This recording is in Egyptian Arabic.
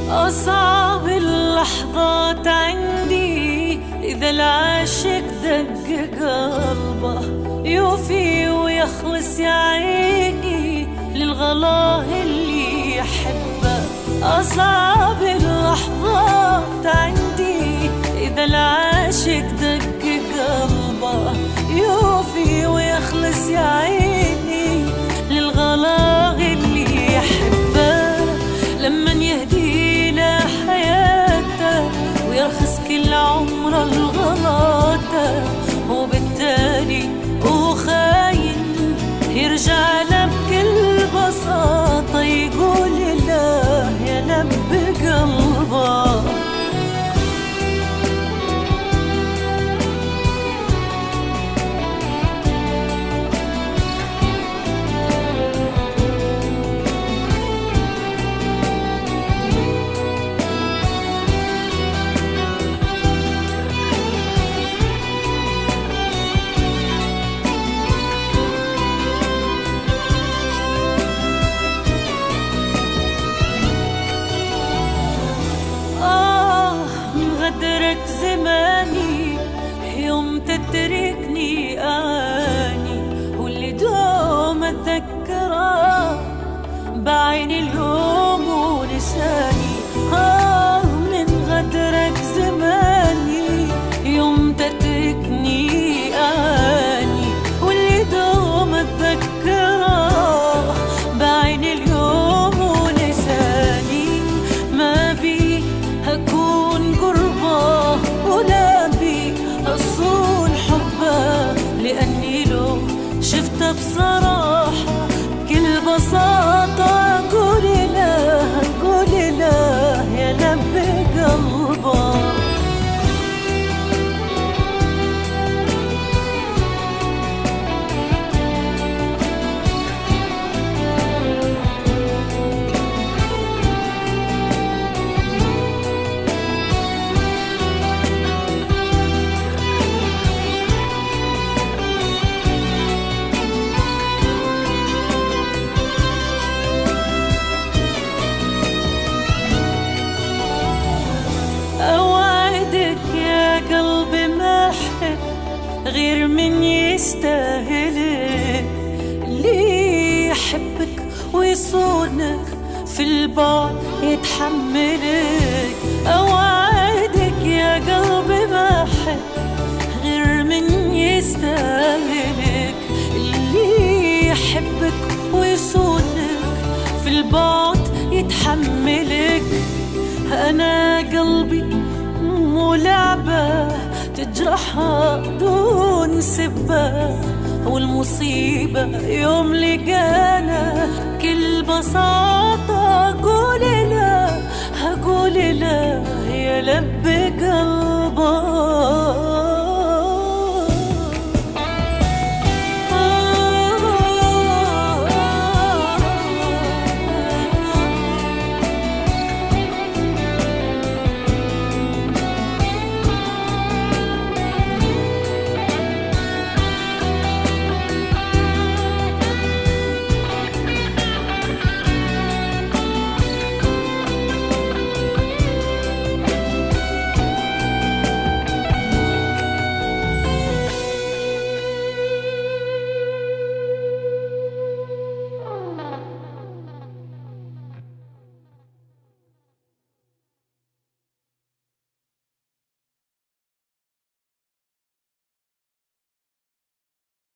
أصعب اللحظات عندي إذا العاشق دق قلبه يوفي ويخلص يا عيني للغلاه اللي يحبه أصعب اللحظات عندي إذا العاشق دق قلبه يوفي ويخلص يا عيني للغلاه اللي يحبه لما يهدي له حياته ويرخص كل عمره الغلاطة وبالتالي هو خاين يرجع له بكل بساطة يقول لا يا لب قلبه آه مغدرك زماني يوم تتركني أني واللي دوم أتذكره بعين اليوم ولساني آه من غدرك زماني يوم تتركني أني واللي دوم أتذكره بعين اليوم ولساني ما بي هكون قربه ولا بي أصون حبه لأني لو شفته بصراحة بكل بساطة أقول لا أقول لا يا لب قلبه أوعدك يا قلبي ما أحب غير من يستاهلك اللي يحبك ويصونك في البعد يتحملك أوعدك يا قلبي ما أحب غير من يستاهلك اللي يحبك ويصونك في البعد يتحملك أنا قلبي مو لعبة تجرحها دون سبة والمصيبة يوم لقانا كل بساطة أقول لا أقول لا يا لب قلبي